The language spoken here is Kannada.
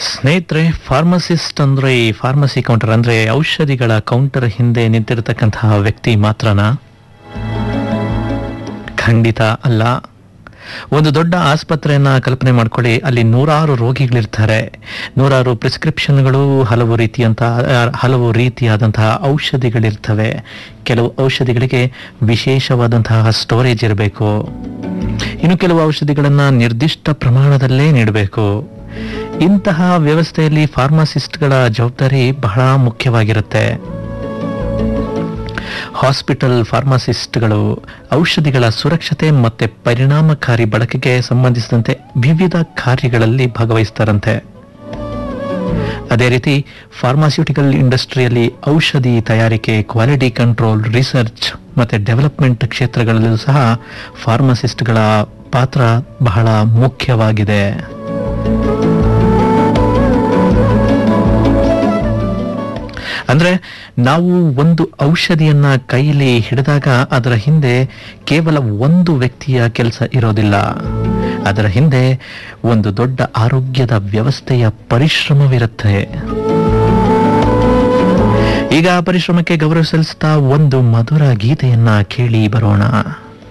ಸ್ನೇಹಿತರೆ ಫಾರ್ಮಸಿಸ್ಟ್ ಅಂದ್ರೆ ಈ ಫಾರ್ಮಸಿ ಕೌಂಟರ್ ಅಂದ್ರೆ ಔಷಧಿಗಳ ಕೌಂಟರ್ ಹಿಂದೆ ನಿಂತಿರತಕ್ಕಂತಹ ವ್ಯಕ್ತಿ ಮಾತ್ರನಾ ಖಂಡಿತ ಅಲ್ಲ ಒಂದು ದೊಡ್ಡ ಆಸ್ಪತ್ರೆಯನ್ನ ಕಲ್ಪನೆ ಮಾಡ್ಕೊಳ್ಳಿ ಅಲ್ಲಿ ನೂರಾರು ರೋಗಿಗಳಿರ್ತಾರೆ ನೂರಾರು ಪ್ರಿಸ್ಕ್ರಿಪ್ಷನ್ಗಳು ಹಲವು ರೀತಿಯಂತ ಆ, ಹಲವು ರೀತಿಯಾದಂತಹ ಔಷಧಿಗಳಿರ್ತವೆ ಕೆಲವು ಔಷಧಿಗಳಿಗೆ ವಿಶೇಷವಾದಂತಹ ಸ್ಟೋರೇಜ್ ಇರಬೇಕು ಇನ್ನು ಕೆಲವು ಔಷಧಿಗಳನ್ನ ನಿರ್ದಿಷ್ಟ ಪ್ರಮಾಣದಲ್ಲೇ ನೀಡಬೇಕು ಇಂತಹ ವ್ಯವಸ್ಥೆಯಲ್ಲಿ ಫಾರ್ಮಾಸಿಸ್ಟ್ಗಳ ಜವಾಬ್ದಾರಿ ಬಹಳ ಮುಖ್ಯವಾಗಿರುತ್ತೆ ಹಾಸ್ಪಿಟಲ್ ಫಾರ್ಮಾಸಿಸ್ಟ್ಗಳು ಔಷಧಿಗಳ ಸುರಕ್ಷತೆ ಮತ್ತೆ ಪರಿಣಾಮಕಾರಿ ಬಳಕೆಗೆ ಸಂಬಂಧಿಸಿದಂತೆ ವಿವಿಧ ಕಾರ್ಯಗಳಲ್ಲಿ ಭಾಗವಹಿಸ್ತಾರಂತೆ ಅದೇ ರೀತಿ ಫಾರ್ಮಾಸ್ಯೂಟಿಕಲ್ ಇಂಡಸ್ಟ್ರಿಯಲ್ಲಿ ಔಷಧಿ ತಯಾರಿಕೆ ಕ್ವಾಲಿಟಿ ಕಂಟ್ರೋಲ್ ರಿಸರ್ಚ್ ಮತ್ತೆ ಡೆವಲಪ್ಮೆಂಟ್ ಕ್ಷೇತ್ರಗಳಲ್ಲೂ ಸಹ ಫಾರ್ಮಸಿಸ್ಟ್ಗಳ ಪಾತ್ರ ಬಹಳ ಮುಖ್ಯವಾಗಿದೆ ಅಂದ್ರೆ ನಾವು ಒಂದು ಔಷಧಿಯನ್ನ ಕೈಲಿ ಹಿಡಿದಾಗ ಅದರ ಹಿಂದೆ ಕೇವಲ ಒಂದು ವ್ಯಕ್ತಿಯ ಕೆಲಸ ಇರೋದಿಲ್ಲ ಅದರ ಹಿಂದೆ ಒಂದು ದೊಡ್ಡ ಆರೋಗ್ಯದ ವ್ಯವಸ್ಥೆಯ ಪರಿಶ್ರಮವಿರುತ್ತೆ ಈಗ ಆ ಪರಿಶ್ರಮಕ್ಕೆ ಗೌರವ ಸಲ್ಲಿಸ್ತಾ ಒಂದು ಮಧುರ ಗೀತೆಯನ್ನ ಕೇಳಿ ಬರೋಣ